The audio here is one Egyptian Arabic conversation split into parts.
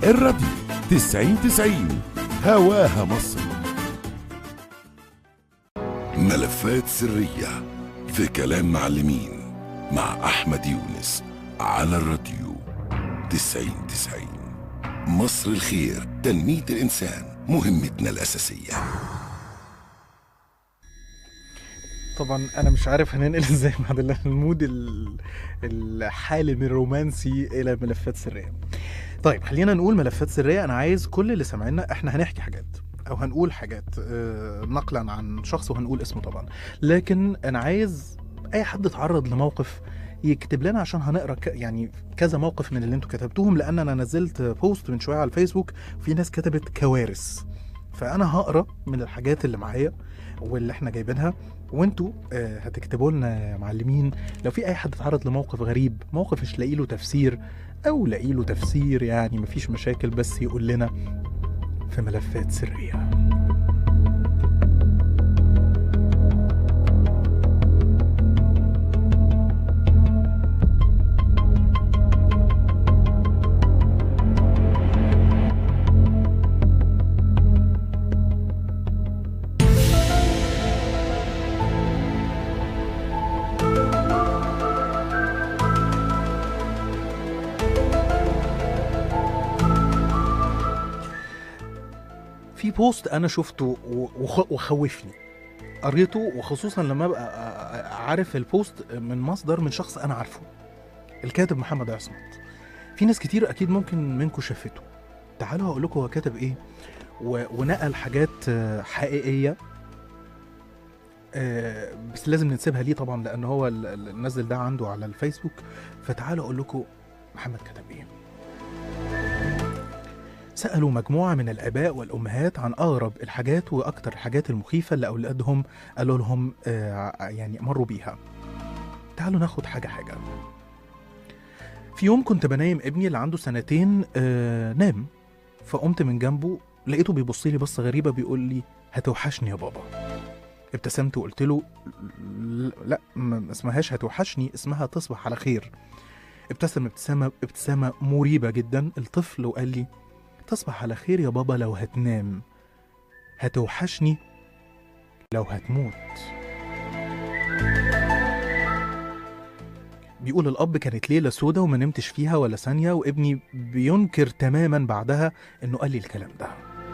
الراديو 90 90 هواها مصر ملفات سرية في كلام معلمين مع أحمد يونس على الراديو 90 90 مصر الخير تنمية الإنسان مهمتنا الأساسية طبعا انا مش عارف هننقل ازاي بعد ال- المود ال- الحالم الرومانسي الى ملفات سريه طيب خلينا نقول ملفات سريه انا عايز كل اللي سامعينا احنا هنحكي حاجات او هنقول حاجات آه، نقلا عن شخص وهنقول اسمه طبعا لكن انا عايز اي حد اتعرض لموقف يكتب لنا عشان هنقرا ك... يعني كذا موقف من اللي انتوا كتبتوهم لان انا نزلت بوست من شويه على الفيسبوك في ناس كتبت كوارث فانا هقرا من الحاجات اللي معايا واللي احنا جايبينها وانتوا آه، هتكتبوا لنا يا معلمين لو في اي حد اتعرض لموقف غريب موقف مش لاقي له تفسير او لاقي له تفسير يعني مفيش مشاكل بس يقول لنا في ملفات سريه في بوست انا شفته و- وخ- وخوفني قريته وخصوصا لما ابقى أ- أ- عارف البوست من مصدر من شخص انا عارفه الكاتب محمد عصمت في ناس كتير اكيد ممكن منكم شافته تعالوا هقول لكم هو كاتب ايه و... ونقل حاجات آه، حقيقيه آه، بس لازم ننسبها ليه طبعا لان هو ال- ال- نزل ده عنده على الفيسبوك فتعالوا اقول لكم محمد كتب ايه سألوا مجموعة من الآباء والأمهات عن أغرب الحاجات وأكتر الحاجات المخيفة اللي أولادهم قالوا لهم آه يعني مروا بيها تعالوا ناخد حاجة حاجة في يوم كنت بنايم ابني اللي عنده سنتين آه نام فقمت من جنبه لقيته بيبص لي بصة غريبة بيقول لي هتوحشني يا بابا ابتسمت وقلت له "ل- لا ما اسمهاش هتوحشني اسمها تصبح على خير ابتسم ابتسامة ابتسامة مريبة جدا الطفل وقال لي تصبح على خير يا بابا لو هتنام هتوحشني لو هتموت بيقول الأب كانت ليلة سودة وما نمتش فيها ولا ثانية وابني بينكر تماما بعدها إنه قال لي الكلام ده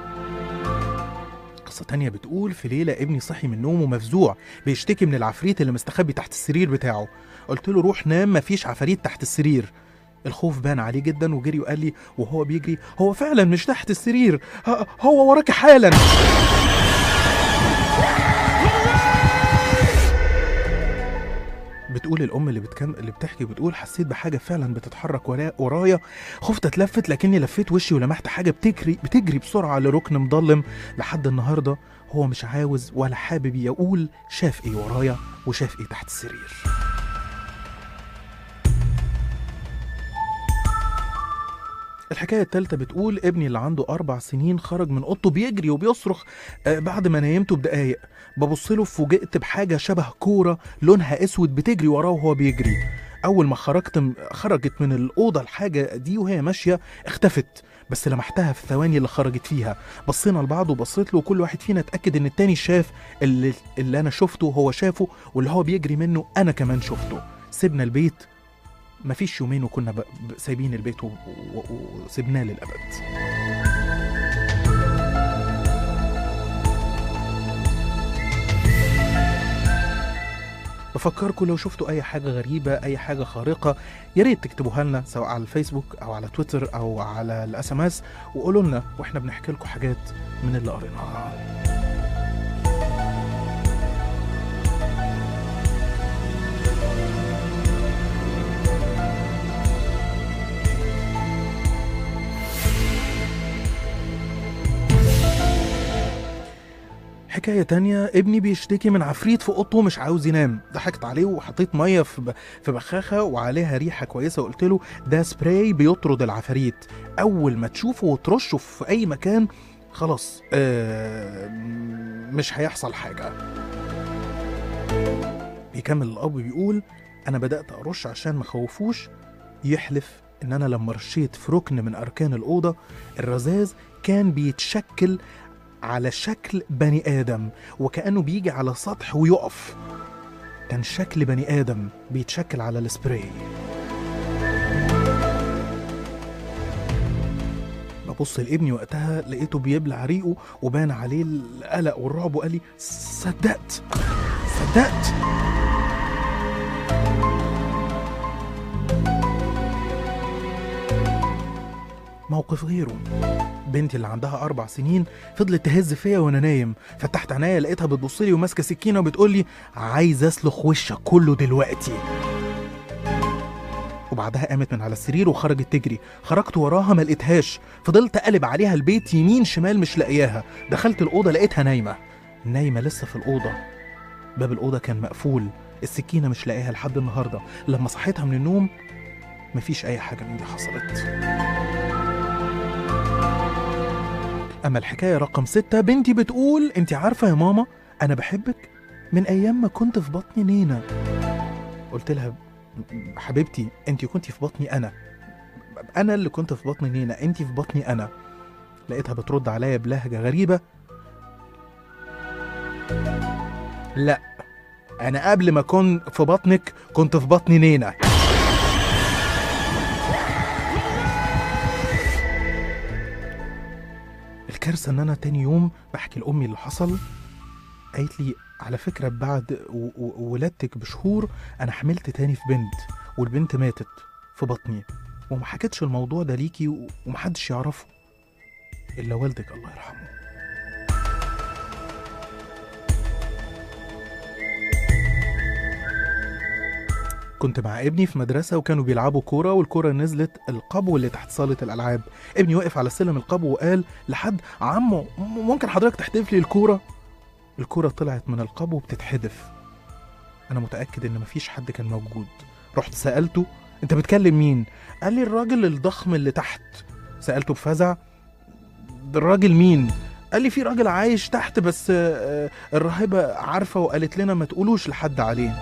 قصة تانية بتقول في ليلة ابني صحي من نومه مفزوع بيشتكي من العفريت اللي مستخبي تحت السرير بتاعه قلت له روح نام مفيش عفاريت تحت السرير الخوف بان عليه جدا وجري وقال لي وهو بيجري هو فعلا مش تحت السرير ه- هو وراك حالا بتقول الام اللي بتكم... اللي بتحكي بتقول حسيت بحاجه فعلا بتتحرك ورا... ورايا خفت اتلفت لكني لفيت وشي ولمحت حاجه بتجري بتجري بسرعه لركن مضلم لحد النهارده هو مش عاوز ولا حابب يقول شاف ايه ورايا وشاف ايه تحت السرير الحكاية التالتة بتقول ابني اللي عنده أربع سنين خرج من أوضته بيجري وبيصرخ آه، بعد ما نيمته بدقايق ببص له فوجئت بحاجة شبه كورة لونها أسود بتجري وراه وهو بيجري أول ما خرجت خرجت من الأوضة الحاجة دي وهي ماشية اختفت بس لمحتها في الثواني اللي خرجت فيها بصينا لبعض وبصيت له وكل واحد فينا اتأكد إن التاني شاف اللي, اللي أنا شفته هو شافه واللي هو بيجري منه أنا كمان شفته سيبنا البيت مفيش يومين وكنا ب... ب- سايبين البيت و... و... وسيبناه للأبد بفكركم لو شفتوا أي حاجة غريبة أي حاجة خارقة يا ريت تكتبوها لنا سواء على الفيسبوك أو على تويتر أو على الاس ام اس وقولوا لنا واحنا بنحكي لكم حاجات من اللي قريناها حكاية تانية ابني بيشتكي من عفريت في اوضته مش عاوز ينام ضحكت عليه وحطيت مية في, ب... في بخاخة وعليها ريحة كويسة وقلت له ده سبراي بيطرد العفاريت أول ما تشوفه وترشه في أي مكان خلاص آه مش هيحصل حاجة بيكمل الأب بيقول أنا بدأت أرش عشان ما خوفوش يحلف ان انا لما رشيت في ركن من اركان الاوضه الرذاذ كان بيتشكل على شكل بني ادم وكانه بيجي على سطح ويقف كان شكل بني ادم بيتشكل على السبراي ببص لابني وقتها لقيته بيبلع ريقه وبان عليه القلق والرعب وقال لي صدقت صدقت موقف غيره بنتي اللي عندها أربع سنين فضلت تهز فيا وأنا نايم فتحت عينيا لقيتها بتبص لي وماسكة سكينة وبتقول لي عايز أسلخ وشك كله دلوقتي وبعدها قامت من على السرير وخرجت تجري خرجت وراها ما لقيتهاش فضلت اقلب عليها البيت يمين شمال مش لاقياها دخلت الاوضه لقيتها نايمه نايمه لسه في الاوضه باب الاوضه كان مقفول السكينه مش لاقيها لحد النهارده لما صحيتها من النوم مفيش اي حاجه من دي حصلت اما الحكايه رقم ستة بنتي بتقول انت عارفه يا ماما انا بحبك من ايام ما كنت في بطن نينا قلت لها حبيبتي انت كنت في بطني انا انا اللي كنت في بطن نينا انت في بطني انا لقيتها بترد عليا بلهجه غريبه لا انا قبل ما اكون في بطنك كنت في بطن نينا الكارثه ان انا تاني يوم بحكي لامي اللي حصل قالت لي على فكره بعد و- و- ولادتك بشهور انا حملت تاني في بنت والبنت ماتت في بطني وما حكيتش الموضوع ده ليكي و- ومحدش يعرفه الا والدك الله يرحمه كنت مع ابني في مدرسة وكانوا بيلعبوا كورة والكورة نزلت القبو اللي تحت صالة الألعاب ابني وقف على سلم القبو وقال لحد عمو م- ممكن حضرتك تحدف لي الكورة الكورة طلعت من القبو بتتحدف أنا متأكد إن مفيش حد كان موجود رحت سألته أنت بتكلم مين؟ قال لي الراجل الضخم اللي تحت سألته بفزع "ده الراجل مين؟ قال لي في راجل عايش تحت بس آه، آه، الراهبة عارفة وقالت لنا ما تقولوش لحد عليه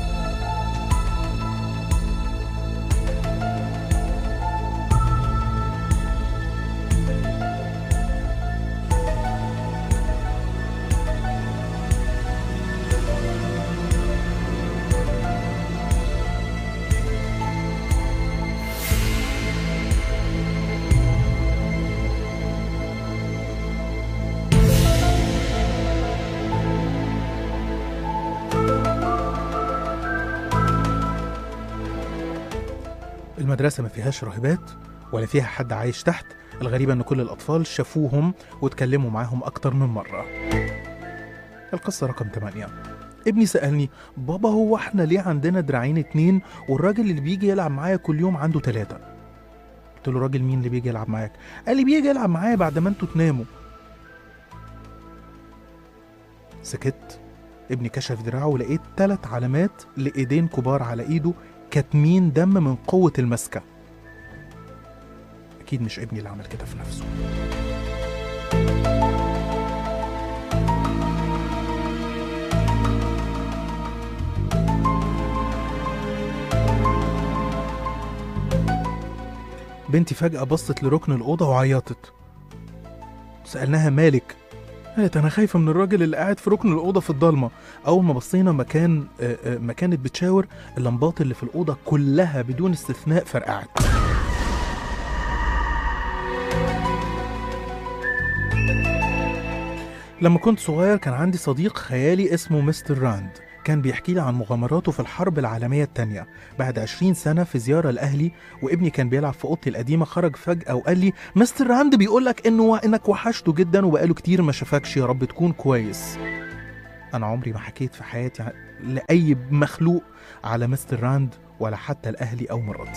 المدرسة ما فيهاش راهبات ولا فيها حد عايش تحت الغريبة إن كل الأطفال شافوهم واتكلموا معاهم أكتر من مرة القصة رقم 8 ابني سألني بابا هو احنا ليه عندنا دراعين اتنين والراجل اللي بيجي يلعب معايا كل يوم عنده تلاتة قلت له راجل مين اللي بيجي يلعب معاك قال لي بيجي يلعب معايا بعد ما انتوا تناموا سكت ابني كشف دراعه ولقيت تلات علامات لإيدين كبار على إيده كاتمين دم من قوة المسكة أكيد مش ابني اللي عمل كده في نفسه بنتي فجأة بصت لركن الأوضة وعيطت سألناها مالك قالت أنا خايفة من الراجل اللي قاعد في ركن الأوضة في الضلمة أول ما بصينا مكان آه، آه، ما كانت بتشاور اللمبات اللي في الأوضة كلها بدون استثناء فرقعت لما كنت صغير كان عندي صديق خيالي اسمه مستر راند كان بيحكي لي عن مغامراته في الحرب العالمية التانية بعد 20 سنة في زيارة لأهلي وابني كان بيلعب في أوضتي القديمة خرج فجأة وقال لي مستر راند بيقولك إنه إنك وحشته جدا وبقاله كتير ما شافكش يا رب تكون كويس أنا عمري ما حكيت في حياتي ع- لأي مخلوق على مستر راند ولا حتى لأهلي أو مراتي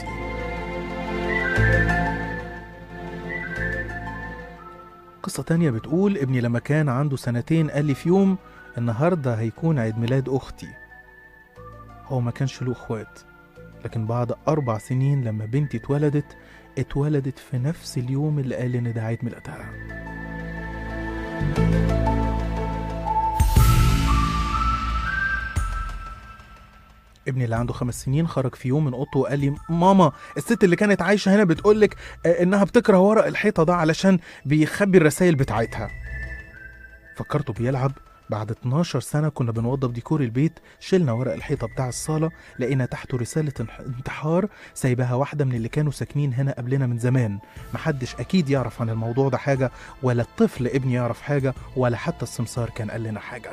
قصة تانية بتقول ابني لما كان عنده سنتين قال لي في يوم النهاردة هيكون عيد ميلاد أختي هو ما كانش له اخوات لكن بعد أربع سنين لما بنتي اتولدت اتولدت في نفس اليوم اللي قال إن ده عيد ميلادها ابني اللي عنده خمس سنين خرج في يوم من اوضته وقال لي ماما الست اللي كانت عايشه هنا بتقولك آه، انها بتكره ورق الحيطه ده علشان بيخبي الرسائل بتاعتها فكرته بيلعب بعد 12 سنة كنا بنوضب ديكور البيت شلنا ورق الحيطة بتاع الصالة لقينا تحته رسالة انح- انتحار سايباها واحدة من اللي كانوا ساكنين هنا قبلنا من زمان محدش أكيد يعرف عن الموضوع ده حاجة ولا الطفل ابني يعرف حاجة ولا حتى السمسار كان قال لنا حاجة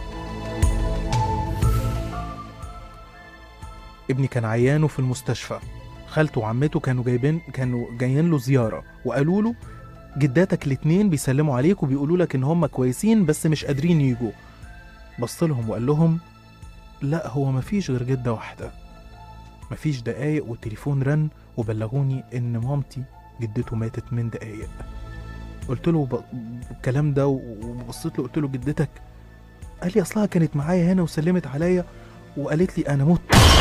ابني كان عيان وفي المستشفى خالته وعمته كانوا جايبين كانوا جايين له زيارة وقالوا له جداتك الاتنين بيسلموا عليك وبيقولوا لك ان هم كويسين بس مش قادرين يجوا بص لهم وقال لهم لا هو مفيش غير جدة واحدة مفيش دقايق والتليفون رن وبلغوني ان مامتي جدته ماتت من دقايق قلت له ب... الكلام ده وبصيت له قلت له جدتك قال لي اصلها كانت معايا هنا وسلمت عليا وقالت لي انا مت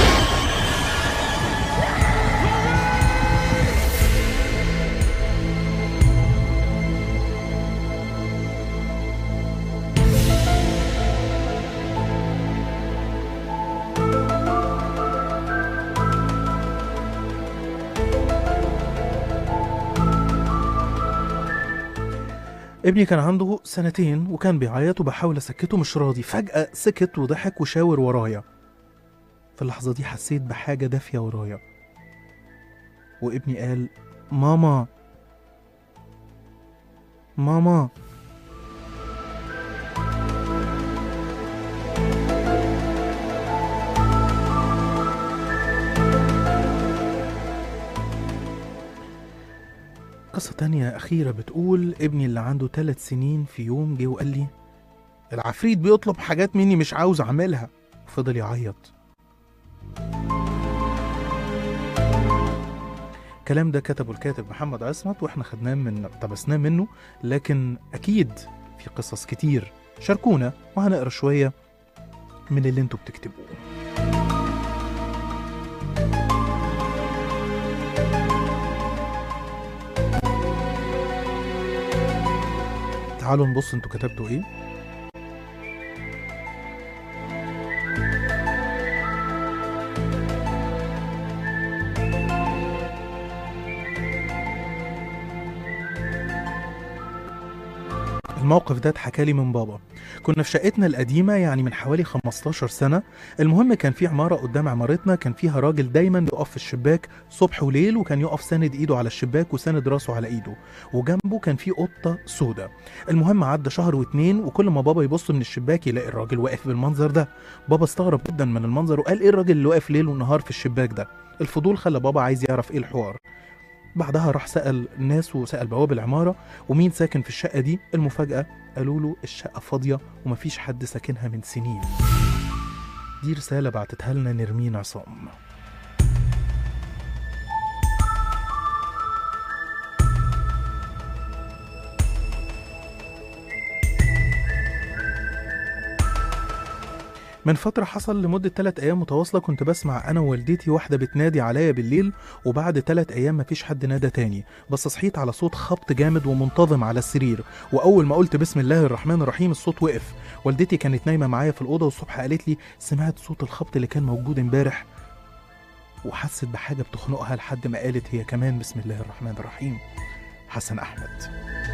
ابني كان عنده سنتين وكان بيعيط وبحاول اسكته مش راضي فجأة سكت وضحك وشاور ورايا في اللحظة دي حسيت بحاجة دافية ورايا وابني قال ماما ماما قصة تانية أخيرة بتقول ابني اللي عنده ثلاث سنين في يوم جه وقال لي العفريت بيطلب حاجات مني مش عاوز أعملها فضل يعيط الكلام ده كتبه الكاتب محمد عصمت واحنا خدناه من اقتبسناه منه لكن أكيد في قصص كتير شاركونا وهنقرا شوية من اللي انتوا بتكتبوه تعالوا نبص انتوا كتبتوا ايه الموقف ده اتحكى لي من بابا كنا في شقتنا القديمة يعني من حوالي 15 سنة المهم كان في عمارة قدام عمارتنا كان فيها راجل دايما بيقف في الشباك صبح وليل وكان يقف ساند ايده على الشباك وساند راسه على ايده وجنبه كان في قطة سودة المهم عدى شهر واتنين وكل ما بابا يبص من الشباك يلاقي الراجل واقف بالمنظر ده بابا استغرب جدا من المنظر وقال ايه الراجل اللي واقف ليل ونهار في الشباك ده الفضول خلى بابا عايز يعرف ايه الحوار بعدها راح سأل الناس وسأل بواب العمارة ومين ساكن في الشقة دي المفاجأة قالوا له الشقة فاضية ومفيش حد ساكنها من سنين دي رسالة بعتتها لنا نرمين عصام من فترة حصل لمدة تلات أيام متواصلة كنت بسمع أنا ووالدتي واحدة بتنادي عليا بالليل وبعد تلات أيام مفيش حد نادى تاني بس صحيت على صوت خبط جامد ومنتظم على السرير وأول ما قلت بسم الله الرحمن الرحيم الصوت وقف والدتي كانت نايمة معايا في الأوضة والصبح قالت لي سمعت صوت الخبط اللي كان موجود امبارح وحست بحاجة بتخنقها لحد ما قالت هي كمان بسم الله الرحمن الرحيم حسن أحمد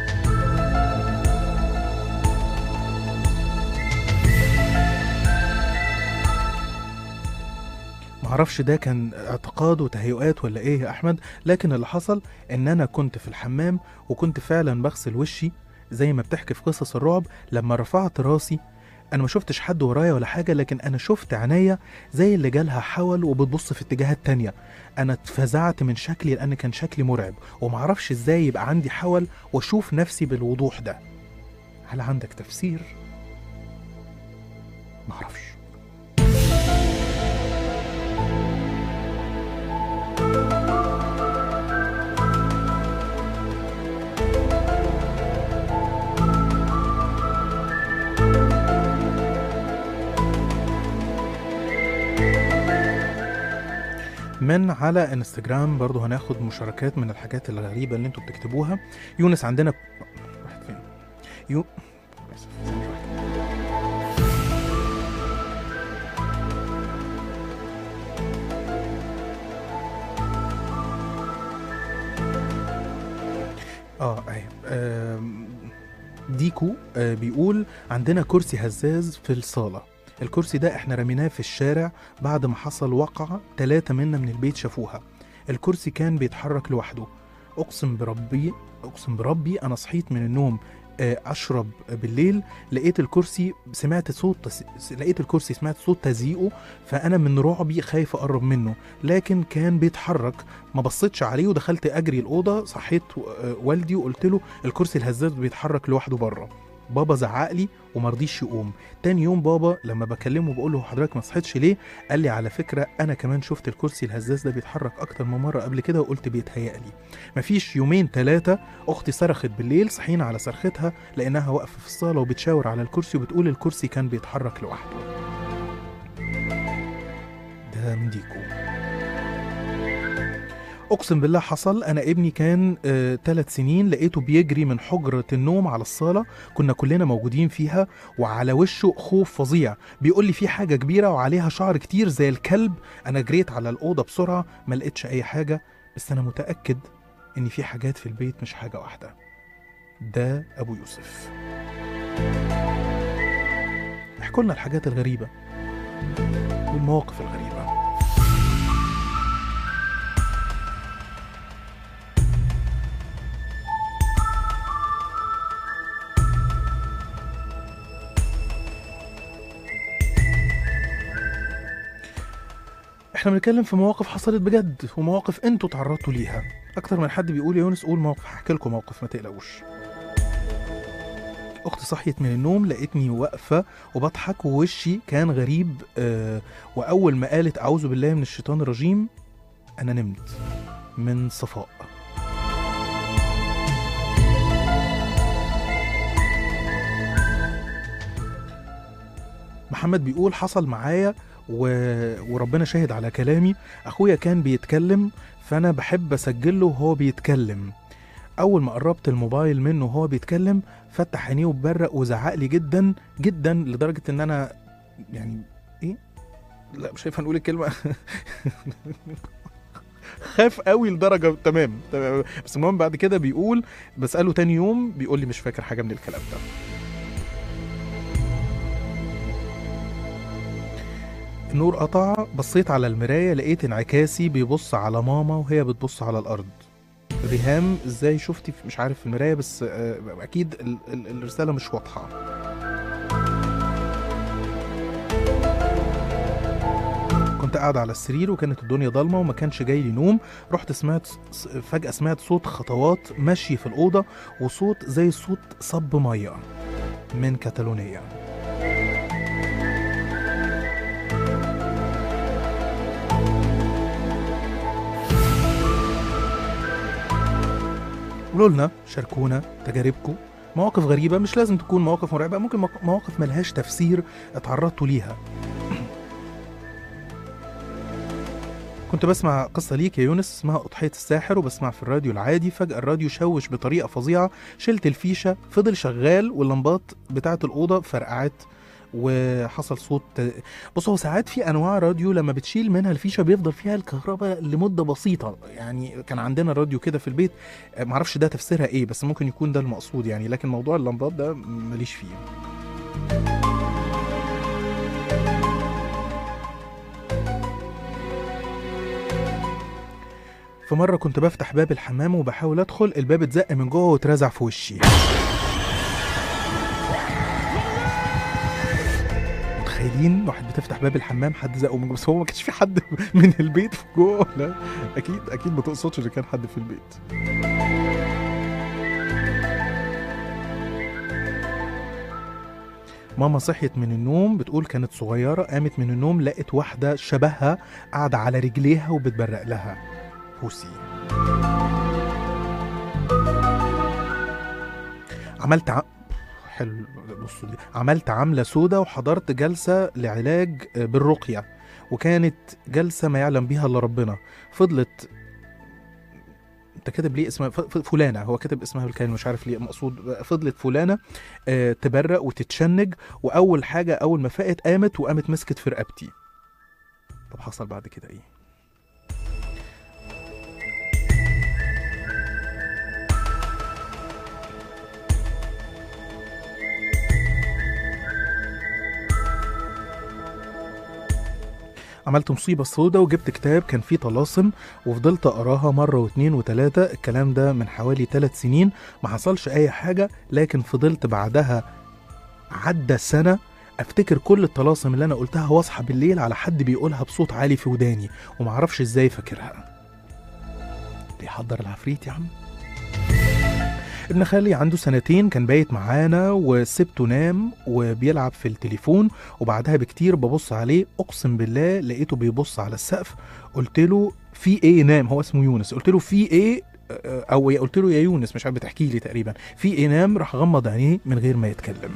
معرفش ده كان اعتقاد وتهيؤات ولا ايه يا احمد لكن اللي حصل ان انا كنت في الحمام وكنت فعلا بغسل وشي زي ما بتحكي في قصص الرعب لما رفعت راسي انا ما شفتش حد ورايا ولا حاجه لكن انا شفت عينيا زي اللي جالها حول وبتبص في اتجاهات تانية انا اتفزعت من شكلي لان كان شكلي مرعب ومعرفش ازاي يبقى عندي حول واشوف نفسي بالوضوح ده هل عندك تفسير معرفش من على انستجرام برضو هناخد مشاركات من الحاجات الغريبة اللي انتوا بتكتبوها يونس عندنا راحت فين؟ يو آسف، ثانية واحدة. اه ايوه آم، ديكو آه بيقول عندنا كرسي هزاز في الصالة الكرسي ده احنا رميناه في الشارع بعد ما حصل وقعة تلاتة منا من البيت شافوها الكرسي كان بيتحرك لوحده اقسم بربي اقسم بربي انا صحيت من النوم آه، اشرب بالليل لقيت الكرسي سمعت صوت تس... لقيت الكرسي سمعت صوت تزييقه فانا من رعبي خايف اقرب منه لكن كان بيتحرك ما بصيتش عليه ودخلت اجري الاوضه صحيت آه، والدي وقلت له الكرسي الهزاز بيتحرك لوحده بره بابا زعق لي وما رضيش يقوم تاني يوم بابا لما بكلمه بقول له حضرتك ما صحيتش ليه قال لي على فكره انا كمان شفت الكرسي الهزاز ده بيتحرك اكتر من مره قبل كده وقلت بيتهيأ لي مفيش يومين ثلاثه اختي صرخت بالليل صحينا على صرختها لانها واقفه في الصاله وبتشاور على الكرسي وبتقول الكرسي كان بيتحرك لوحده ده من ديكو اقسم بالله حصل انا ابني كان ثلاث سنين لقيته بيجري من حجره النوم على الصاله كنا كلنا موجودين فيها وعلى وشه خوف فظيع بيقول لي في حاجه كبيره وعليها شعر كتير زي الكلب انا جريت على الاوضه بسرعه ما لقيتش اي حاجه بس انا متاكد ان في حاجات في البيت مش حاجه واحده ده ابو يوسف احكوا لنا الحاجات الغريبه والمواقف الغريبه احنا بنتكلم في مواقف حصلت بجد ومواقف انتوا تعرضتوا ليها اكتر من حد بيقول يا يونس قول موقف هحكي لكم موقف ما تقلقوش اختي صحيت من النوم لقيتني واقفه وبضحك ووشي كان غريب آه واول ما قالت اعوذ بالله من الشيطان الرجيم انا نمت من صفاء محمد بيقول حصل معايا و... وربنا شاهد على كلامي اخويا كان بيتكلم فانا بحب اسجله وهو بيتكلم اول ما قربت الموبايل منه وهو بيتكلم فتح عينيه وبرق وزعق لي جدا جدا لدرجه ان انا يعني ايه لا مش هينفع نقول الكلمه خاف قوي لدرجه تمام تمام بس المهم بعد كده بيقول بساله تاني يوم بيقول لي مش فاكر حاجه من الكلام ده النور قطع بصيت على المراية لقيت انعكاسي بيبص على ماما وهي بتبص على الأرض ريهام ازاي شفتي في- مش عارف في المراية بس آه، أكيد ال- ال- الرسالة مش واضحة كنت قاعد على السرير وكانت الدنيا ضلمة وما كانش جاي لي نوم رحت سمعت س- فجأة سمعت صوت خطوات ماشي في الأوضة وصوت زي صوت صب مية من كتالونيا قولوا لنا شاركونا تجاربكم مواقف غريبة مش لازم تكون مواقف مرعبة ممكن مواق- مواقف ملهاش تفسير اتعرضتوا ليها كنت بسمع قصة ليك يا يونس اسمها أضحية الساحر وبسمع في الراديو العادي فجأة الراديو شوش بطريقة فظيعة شلت الفيشة فضل شغال واللمبات بتاعة الأوضة فرقعت وحصل صوت بص هو ساعات في انواع راديو لما بتشيل منها الفيشه بيفضل فيها الكهرباء لمده بسيطه يعني كان عندنا راديو كده في البيت آه، معرفش ده تفسيرها ايه بس ممكن يكون ده المقصود يعني لكن موضوع اللمبات ده ماليش فيه في مرة كنت بفتح باب الحمام وبحاول أدخل الباب اتزق من جوه واترزع في وشي متخيلين واحد بتفتح باب الحمام حد زقه من جوه بس هو ما كانش في حد من البيت جوه لا اكيد اكيد ما تقصدش ان كان حد في البيت ماما صحيت من النوم بتقول كانت صغيرة قامت من النوم لقت واحدة شبهها قاعدة على رجليها وبتبرق لها بوسي عملت ع... حلو بصوا دي عملت عملة سودة وحضرت جلسة لعلاج آه، بالرقية وكانت جلسة ما يعلم بها إلا ربنا فضلت انت كاتب ليه اسمها ف- ف- فلانة هو كاتب اسمها بالكامل مش عارف ليه مقصود فضلت فلانة آه، تبرق وتتشنج وأول حاجة أول ما فاقت قامت وقامت مسكت في رقبتي طب حصل بعد كده ايه عملت مصيبة سودة وجبت كتاب كان فيه طلاسم وفضلت أقراها مرة واتنين وتلاتة الكلام ده من حوالي ثلاث سنين ما حصلش أي حاجة لكن فضلت بعدها عدى سنة افتكر كل الطلاسم اللي انا قلتها واصحى بالليل على حد بيقولها بصوت عالي في وداني ومعرفش ازاي فاكرها بيحضر العفريت يا عم ابن خالي عنده سنتين كان بايت معانا وسبته نام وبيلعب في التليفون وبعدها بكتير ببص عليه اقسم بالله لقيته بيبص على السقف قلت له في ايه نام هو اسمه يونس قلت له في ايه او قلت له يا يونس مش عارف بتحكي لي تقريبا في ايه نام راح غمض عينيه من غير ما يتكلم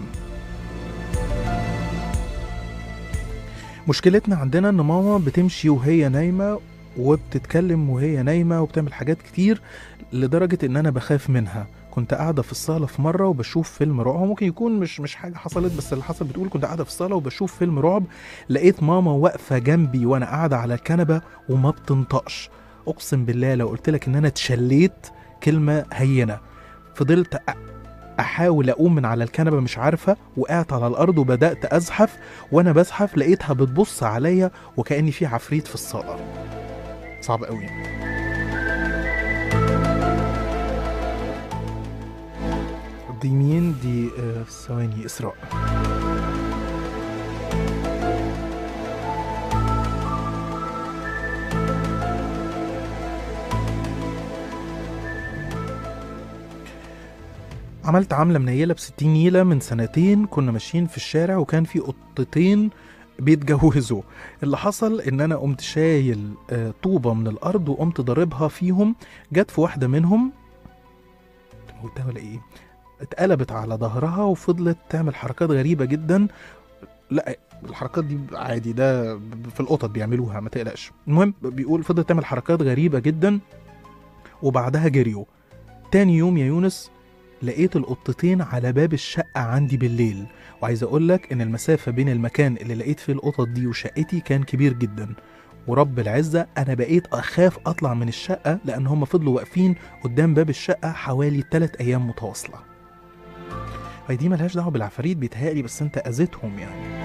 مشكلتنا عندنا ان ماما بتمشي وهي نايمه وبتتكلم وهي نايمه وبتعمل حاجات كتير لدرجه ان انا بخاف منها كنت قاعده في الصاله في مره وبشوف فيلم رعب هو ممكن يكون مش مش حاجه حصلت بس اللي حصل بتقول كنت قاعده في الصاله وبشوف فيلم رعب لقيت ماما واقفه جنبي وانا قاعده على الكنبه وما بتنطقش اقسم بالله لو قلت لك ان انا اتشليت كلمه هينه فضلت أ- احاول اقوم من على الكنبه مش عارفه وقعت على الارض وبدات ازحف وانا بزحف لقيتها بتبص عليا وكاني في عفريت في الصاله صعب قوي دي مين دي آه، ثواني اسراء عملت عامله منيله ب 60 نيله من سنتين كنا ماشيين في الشارع وكان في قطتين بيتجوزوا اللي حصل ان انا قمت شايل آه، طوبه من الارض وقمت ضاربها فيهم جت في واحده منهم موتها ولا ايه اتقلبت على ظهرها وفضلت تعمل حركات غريبه جدا لا الحركات دي عادي ده في القطط بيعملوها ما تقلقش المهم بيقول فضلت تعمل حركات غريبه جدا وبعدها جريوا تاني يوم يا يونس لقيت القطتين على باب الشقة عندي بالليل وعايز أقول لك إن المسافة بين المكان اللي لقيت فيه القطط دي وشقتي كان كبير جدا ورب العزة أنا بقيت أخاف أطلع من الشقة لأن هم فضلوا واقفين قدام باب الشقة حوالي 3 أيام متواصلة هي دي ملهاش دعوة بالعفاريت بيتهيألي بس أنت أذيتهم يعني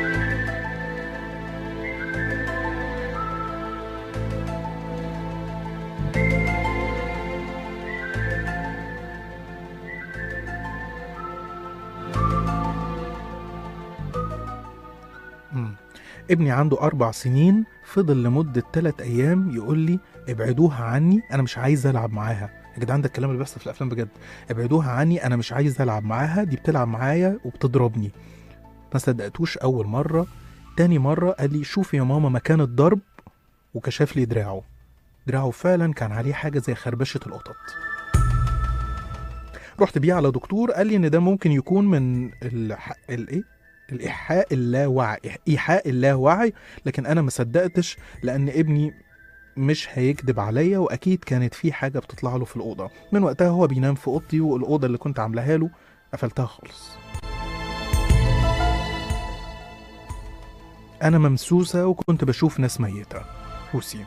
مم. ابني عنده أربع سنين فضل لمدة تلات أيام يقول لي ابعدوها عني أنا مش عايز ألعب معاها يا جدعان ده الكلام اللي بيحصل في الأفلام بجد ابعدوها عني أنا مش عايز ألعب معاها دي بتلعب معايا وبتضربني ما صدقتوش أول مرة تاني مرة قال لي شوفي يا ماما مكان الضرب وكشف لي دراعه دراعه فعلا كان عليه حاجة زي خربشة القطط رحت بيه على دكتور قال لي ان ده ممكن يكون من الح... الايه الايحاء اللاوعي ايحاء اللاوعي لكن انا ما صدقتش لان ابني مش هيكذب عليا واكيد كانت في حاجه بتطلع له في الاوضه من وقتها هو بينام في اوضتي والاوضه اللي كنت عاملاها له قفلتها خالص انا ممسوسه وكنت بشوف ناس ميته روسي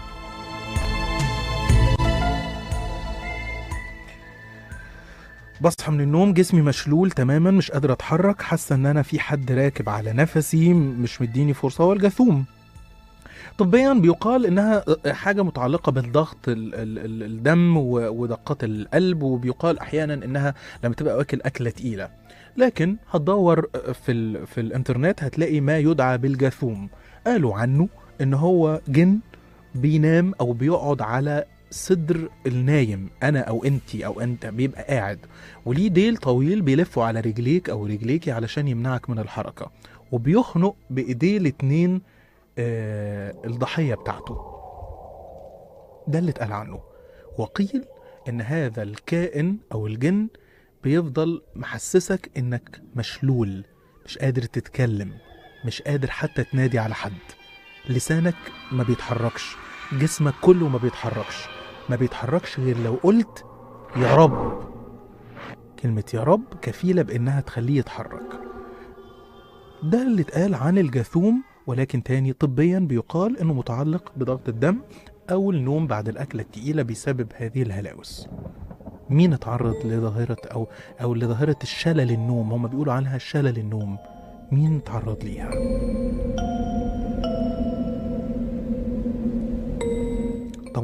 بصحى من النوم جسمي مشلول تماما مش قادر اتحرك حاسه ان انا في حد راكب على نفسي مش مديني فرصه هو الجاثوم طبيا بيقال انها حاجه متعلقه بالضغط ال- ال- ال- الدم و- ودقات القلب وبيقال احيانا انها لما تبقى واكل اكله تقيله لكن هتدور في ال في الانترنت هتلاقي ما يدعى بالجاثوم قالوا عنه ان هو جن بينام او بيقعد على صدر النايم انا او انتي او انت بيبقى قاعد وليه ديل طويل بيلفه على رجليك او رجليكي علشان يمنعك من الحركه وبيخنق بايديه الاتنين آه الضحيه بتاعته ده اللي اتقال عنه وقيل ان هذا الكائن او الجن بيفضل محسسك انك مشلول مش قادر تتكلم مش قادر حتى تنادي على حد لسانك ما بيتحركش جسمك كله ما بيتحركش ما بيتحركش غير لو قلت يا رب كلمة يا رب كفيلة بإنها تخليه يتحرك ده اللي اتقال عن الجاثوم ولكن تاني طبيا بيقال انه متعلق بضغط الدم او النوم بعد الاكله التقيله بيسبب هذه الهلاوس مين اتعرض لظاهره او او لظاهره الشلل النوم هم بيقولوا عنها شلل النوم مين اتعرض ليها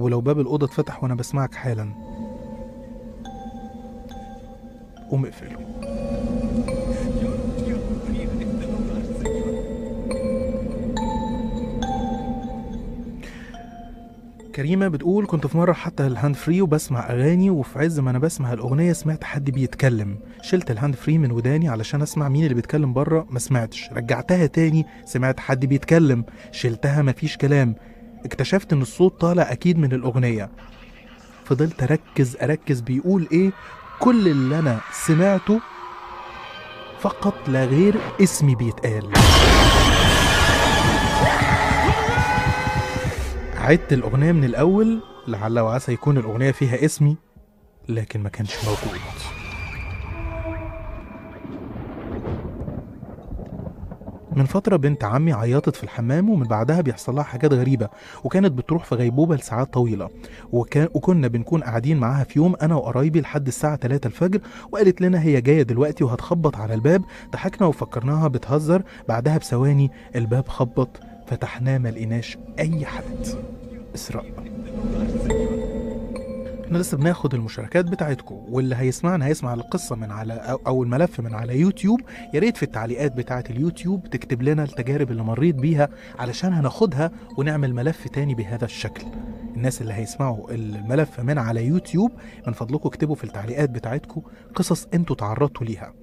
ولو باب الأوضة اتفتح وأنا بسمعك حالا قوم اقفله كريمة بتقول كنت في مرة حتى الهاند فري وبسمع أغاني وفي عز ما أنا بسمع الأغنية سمعت حد بيتكلم شلت الهاند فري من وداني علشان أسمع مين اللي بيتكلم بره ما سمعتش رجعتها تاني سمعت حد بيتكلم شلتها مفيش كلام اكتشفت إن الصوت طالع أكيد من الأغنية فضلت أركز أركز بيقول إيه كل اللي أنا سمعته فقط لا غير اسمي بيتقال عدت الأغنية من الأول لعل وعسى يكون الأغنية فيها اسمي لكن ما كانش موجود من فترة بنت عمي عيطت في الحمام ومن بعدها بيحصل لها حاجات غريبة وكانت بتروح في غيبوبة لساعات طويلة وكان وكنا بنكون قاعدين معاها في يوم أنا وقرايبي لحد الساعة 3 الفجر وقالت لنا هي جاية دلوقتي وهتخبط على الباب ضحكنا وفكرناها بتهزر بعدها بثواني الباب خبط فتحناه ما لقيناش أي حد إسراء احنا لسه بناخد المشاركات بتاعتكم واللي هيسمعنا هيسمع القصه من على او, أو الملف من على يوتيوب يا ريت في التعليقات بتاعه اليوتيوب تكتب لنا التجارب اللي مريت بيها علشان هناخدها ونعمل ملف تاني بهذا الشكل الناس اللي هيسمعوا الملف من على يوتيوب من فضلكم اكتبوا في التعليقات بتاعتكم قصص انتوا تعرضتوا ليها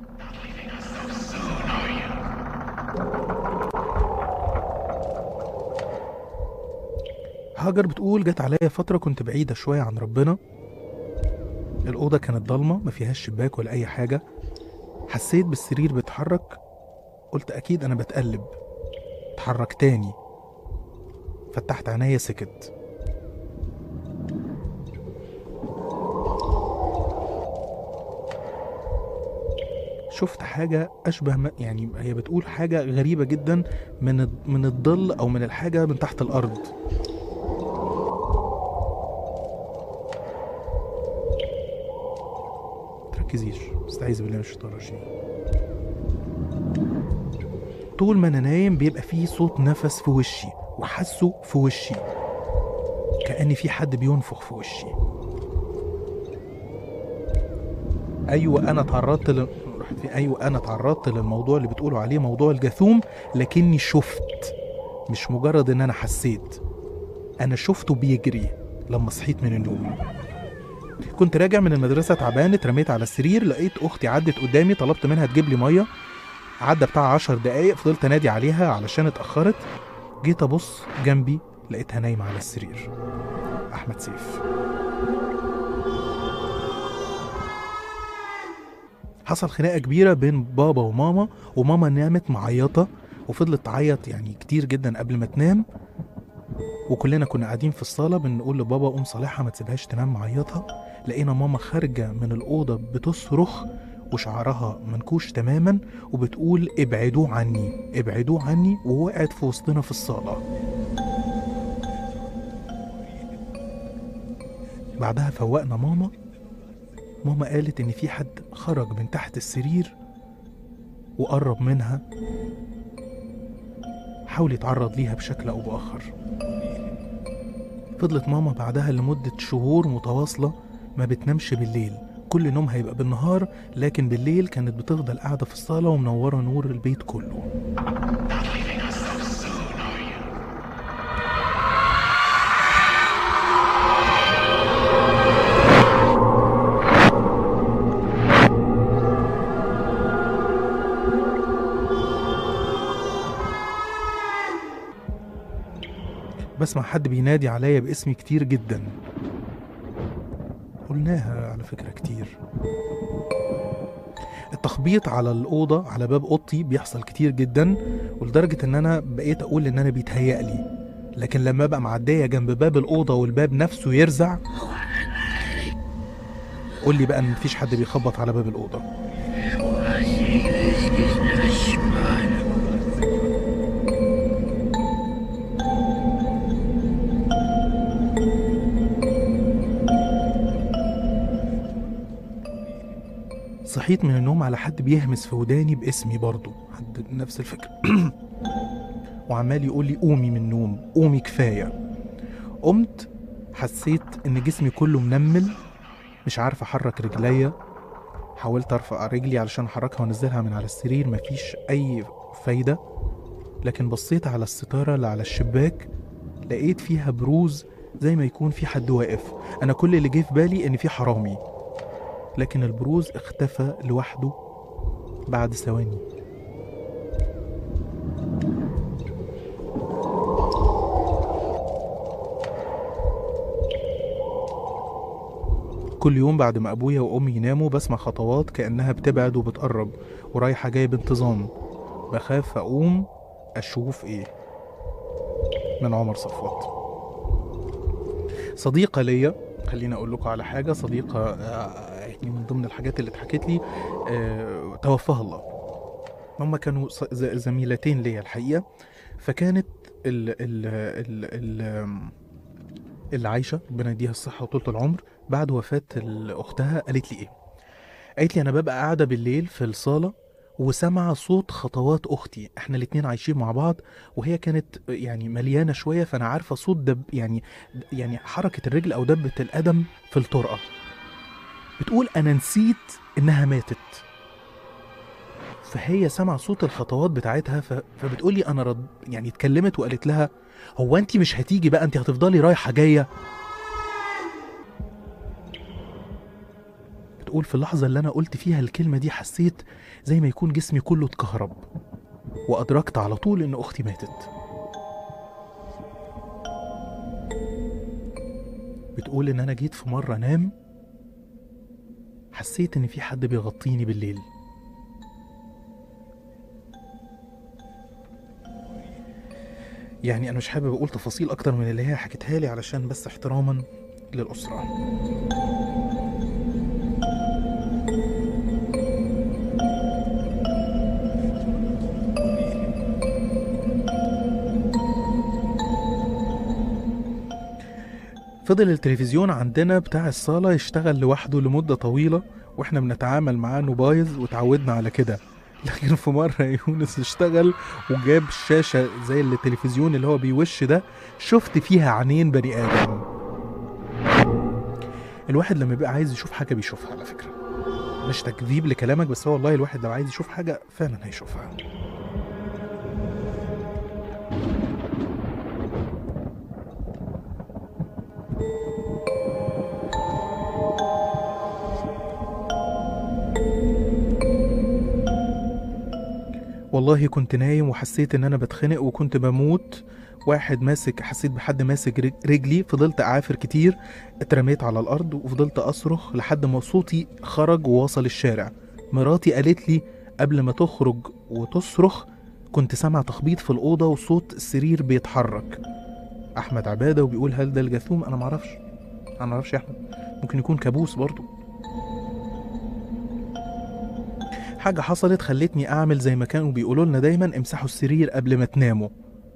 هاجر بتقول جت عليا فترة كنت بعيدة شوية عن ربنا الأوضة كانت ضلمة ما فيهاش شباك ولا أي حاجة حسيت بالسرير بيتحرك قلت أكيد أنا بتقلب اتحرك تاني فتحت عينيا سكت شفت حاجة أشبه ما يعني هي بتقول حاجة غريبة جدا من الض- من الظل أو من الحاجة من تحت الأرض تركزيش استعيذ بالله من الشيطان الرجيم طول ما انا نايم بيبقى فيه صوت نفس في وشي وحاسه في وشي كأن في حد بينفخ في وشي ايوه انا تعرضت ل... رحت فين؟ ايوه انا تعرضت للموضوع اللي بتقولوا عليه موضوع الجاثوم لكني شفت مش مجرد ان انا حسيت انا شفته بيجري لما صحيت من النوم كنت راجع من المدرسة تعبان اترميت على السرير لقيت أختي عدت قدامي طلبت منها تجيب لي مية عدى بتاع عشر دقايق فضلت أنادي عليها علشان اتأخرت جيت أبص جنبي لقيتها نايمة على السرير أحمد سيف حصل خناقة كبيرة بين بابا وماما وماما نامت معيطة وفضلت تعيط يعني كتير جدا قبل ما تنام وكلنا كنا قاعدين في الصالة بنقول لبابا قوم صالحها ما تسيبهاش تنام معيطة لقينا ماما خارجة من الأوضة بتصرخ وشعرها منكوش تماما وبتقول ابعدوا عني ابعدوا عني ووقعت في وسطنا في الصالة بعدها فوقنا ماما ماما قالت ان في حد خرج من تحت السرير وقرب منها حاول يتعرض ليها بشكل او باخر فضلت ماما بعدها لمدة شهور متواصلة ما بتنامش بالليل كل نوم هيبقى بالنهار لكن بالليل كانت بتفضل قاعدة في الصالة ومنورة نور البيت كله بسمع حد بينادي عليا باسمي كتير جدا قلناها على فكرة كتير التخبيط على الأوضة على باب أوضتي بيحصل كتير جدا ولدرجة إن أنا بقيت أقول إن أنا بيتهيألي لكن لما أبقى معدية جنب باب الأوضة والباب نفسه يرزع قول لي بقى إن مفيش حد بيخبط على باب الأوضة صحيت من النوم على حد بيهمس في وداني باسمي برضه حد نفس الفكرة وعمال يقول لي قومي من النوم قومي كفاية قمت حسيت ان جسمي كله منمل مش عارف احرك رجليا حاولت ارفع رجلي علشان احركها وانزلها من على السرير مفيش اي فايده لكن بصيت على الستاره اللي على الشباك لقيت فيها بروز زي ما يكون في حد واقف انا كل اللي جه في بالي ان في حرامي لكن البروز اختفى لوحده بعد ثواني كل يوم بعد ما ابويا وامي يناموا بسمع خطوات كانها بتبعد وبتقرب ورايحه جايه بانتظام بخاف اقوم اشوف ايه من عمر صفوت صديقه ليا خليني اقول لكم على حاجه صديقه آه، يعني من ضمن الحاجات اللي اتحكت لي آه، توفاها الله هما كانوا ص- ز- زميلتين ليا الحقيقه فكانت ال ال ال ال اللي عايشه ربنا يديها الصحه وطولة العمر بعد وفاه ال- اختها قالت لي ايه قالت لي انا ببقى قاعده بالليل في الصاله وسامعه صوت خطوات اختي احنا الاتنين عايشين مع بعض وهي كانت يعني مليانه شويه فانا عارفه صوت دب يعني يعني حركه الرجل او دبه القدم في الطرقه بتقول انا نسيت انها ماتت فهي سمع صوت الخطوات بتاعتها ف... فبتقول لي انا رد يعني اتكلمت وقالت لها هو انت مش هتيجي بقى انت هتفضلي رايحه جايه بتقول في اللحظه اللي انا قلت فيها الكلمه دي حسيت زي ما يكون جسمي كله اتكهرب وادركت على طول ان اختي ماتت بتقول ان انا جيت في مره انام حسيت ان في حد بيغطيني بالليل يعني انا مش حابب اقول تفاصيل اكتر من اللي هي حكتها لي علشان بس احتراما للاسره فضل التلفزيون عندنا بتاع الصالة يشتغل لوحده لمدة طويلة واحنا بنتعامل معاه انه بايظ وتعودنا على كده لكن في مرة يونس اشتغل وجاب شاشة زي التلفزيون اللي هو بيوش ده شفت فيها عينين بني آدم الواحد لما بيبقى عايز يشوف حاجة بيشوفها على فكرة مش تكذيب لكلامك بس هو والله الواحد لو عايز يشوف حاجة فعلا هيشوفها والله كنت نايم وحسيت ان انا بتخنق وكنت بموت واحد ماسك حسيت بحد ماسك رج- رجلي فضلت اعافر كتير اترميت على الارض وفضلت اصرخ لحد ما صوتي خرج ووصل الشارع مراتي قالت لي قبل ما تخرج وتصرخ كنت سامع تخبيط في الاوضه وصوت السرير بيتحرك احمد عباده وبيقول هل ده الجاثوم انا معرفش انا معرفش يا احمد ممكن يكون كابوس برضه حاجة حصلت خلتني أعمل زي ما كانوا بيقولوا لنا دايما امسحوا السرير قبل ما تناموا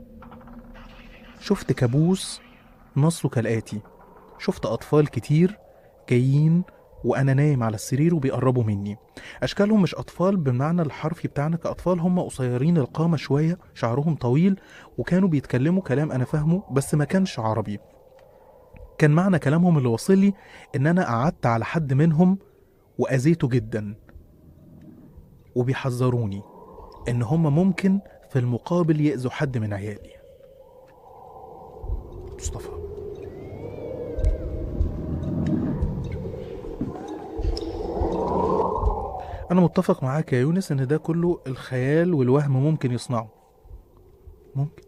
شفت كابوس نصه كالآتي شفت أطفال كتير جايين وأنا نايم على السرير وبيقربوا مني أشكالهم مش أطفال بالمعنى الحرفي بتاعنا كأطفال هم قصيرين القامة شوية شعرهم طويل وكانوا بيتكلموا كلام أنا فاهمه بس ما كانش عربي كان معنى كلامهم اللي وصل لي إن أنا قعدت على حد منهم وأذيته جدا وبيحذروني ان هم ممكن في المقابل يأذوا حد من عيالي مصطفى انا متفق معاك يا يونس ان ده كله الخيال والوهم ممكن يصنعه ممكن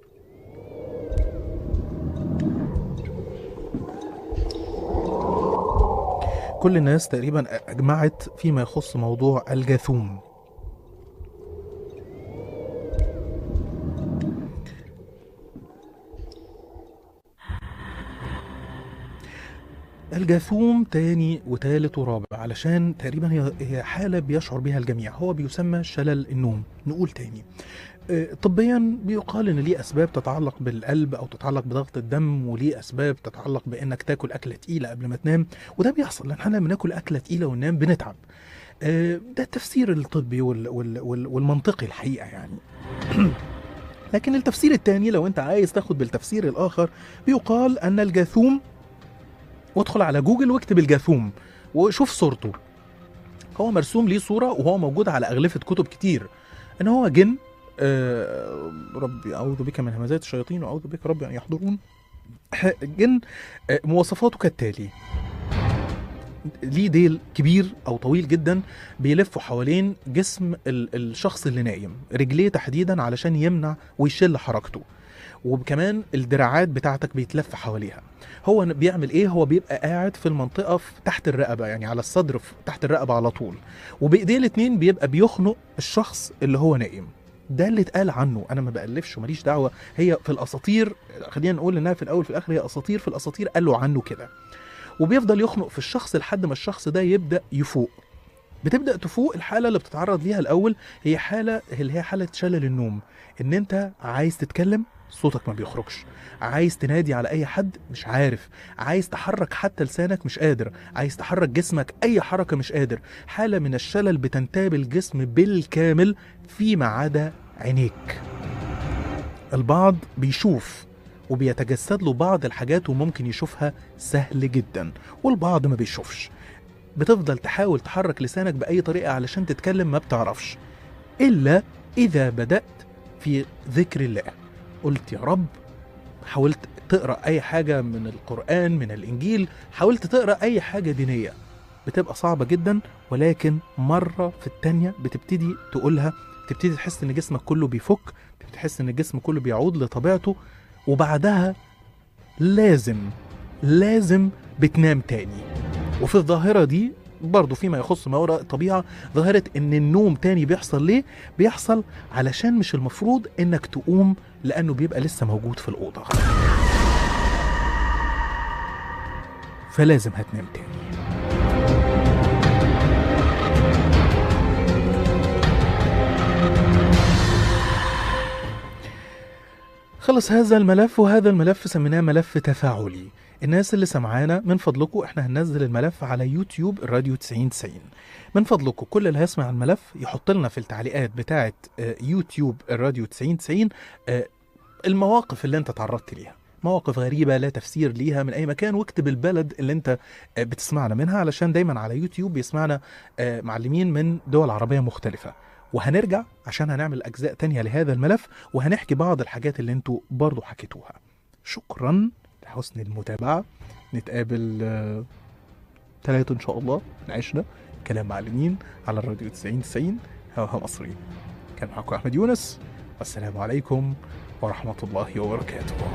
كل الناس تقريبا اجمعت فيما يخص موضوع الجاثوم الجاثوم تاني وتالت ورابع علشان تقريبا هي هي حالة بيشعر بها الجميع هو بيسمى شلل النوم نقول تاني آه، طبيا بيقال ان ليه اسباب تتعلق بالقلب او تتعلق بضغط الدم وليه اسباب تتعلق بانك تاكل اكله تقيله قبل ما تنام وده بيحصل لان احنا لما بناكل اكله تقيله وننام بنتعب آه، ده التفسير الطبي وال وال وال والمنطقي الحقيقه يعني لكن التفسير الثاني لو انت عايز تاخد بالتفسير الاخر بيقال ان الجاثوم وادخل على جوجل واكتب الجاثوم وشوف صورته هو مرسوم ليه صورة وهو موجود على أغلفة كتب كتير إن هو جن آه ربي أعوذ بك من همزات الشياطين وأعوذ بك ربي أن يحضرون جن آه مواصفاته كالتالي ليه ديل كبير او طويل جدا بيلفوا حوالين جسم ال- الشخص اللي نايم رجليه تحديدا علشان يمنع ويشل حركته وكمان الدراعات بتاعتك بيتلف حواليها هو ن- بيعمل ايه هو بيبقى قاعد في المنطقه في تحت الرقبه يعني على الصدر في تحت الرقبه على طول وبايديه الاتنين بيبقى بيخنق الشخص اللي هو نايم ده اللي اتقال عنه انا ما بألفش وماليش دعوه هي في الاساطير خلينا نقول انها في الاول في الاخر هي اساطير في الاساطير قالوا عنه كده وبيفضل يخنق في الشخص لحد ما الشخص ده يبدا يفوق بتبدا تفوق الحاله اللي بتتعرض ليها الاول هي حاله اللي هي حاله شلل النوم ان انت عايز تتكلم صوتك ما بيخرجش عايز تنادي على اي حد مش عارف عايز تحرك حتى لسانك مش قادر عايز تحرك جسمك اي حركه مش قادر حاله من الشلل بتنتاب الجسم بالكامل فيما عدا عينيك البعض بيشوف وبيتجسد له بعض الحاجات وممكن يشوفها سهل جدا والبعض ما بيشوفش بتفضل تحاول تحرك لسانك بأي طريقة علشان تتكلم ما بتعرفش إلا إذا بدأت في ذكر الله قلت يا رب حاولت تقرأ أي حاجة من القرآن من الإنجيل حاولت تقرأ أي حاجة دينية بتبقى صعبة جدا ولكن مرة في التانية بتبتدي تقولها تبتدي تحس إن جسمك كله بيفك تبتدي تحس إن الجسم كله بيعود لطبيعته وبعدها لازم لازم بتنام تاني وفي الظاهرة دي برضه فيما يخص ما وراء الطبيعة ظاهرة إن النوم تاني بيحصل ليه؟ بيحصل علشان مش المفروض إنك تقوم لأنه بيبقى لسه موجود في الأوضة فلازم هتنام تاني خلص هذا الملف وهذا الملف سميناه ملف تفاعلي الناس اللي سمعانا من فضلكم احنا هننزل الملف على يوتيوب الراديو 9090 من فضلكم كل اللي هيسمع الملف يحط لنا في التعليقات بتاعه آه، يوتيوب الراديو 9090 آه، المواقف اللي انت تعرضت ليها مواقف غريبة لا تفسير ليها من أي مكان واكتب البلد اللي أنت آه، بتسمعنا منها علشان دايما على يوتيوب بيسمعنا آه، معلمين من دول عربية مختلفة وهنرجع عشان هنعمل أجزاء تانية لهذا الملف وهنحكي بعض الحاجات اللي انتوا برضو حكيتوها شكرا لحسن المتابعة نتقابل آه، تلاتة إن شاء الله نعيشنا كلام معلمين على الراديو 90 90 هواها مصري كان معكم أحمد يونس والسلام عليكم ورحمة الله وبركاته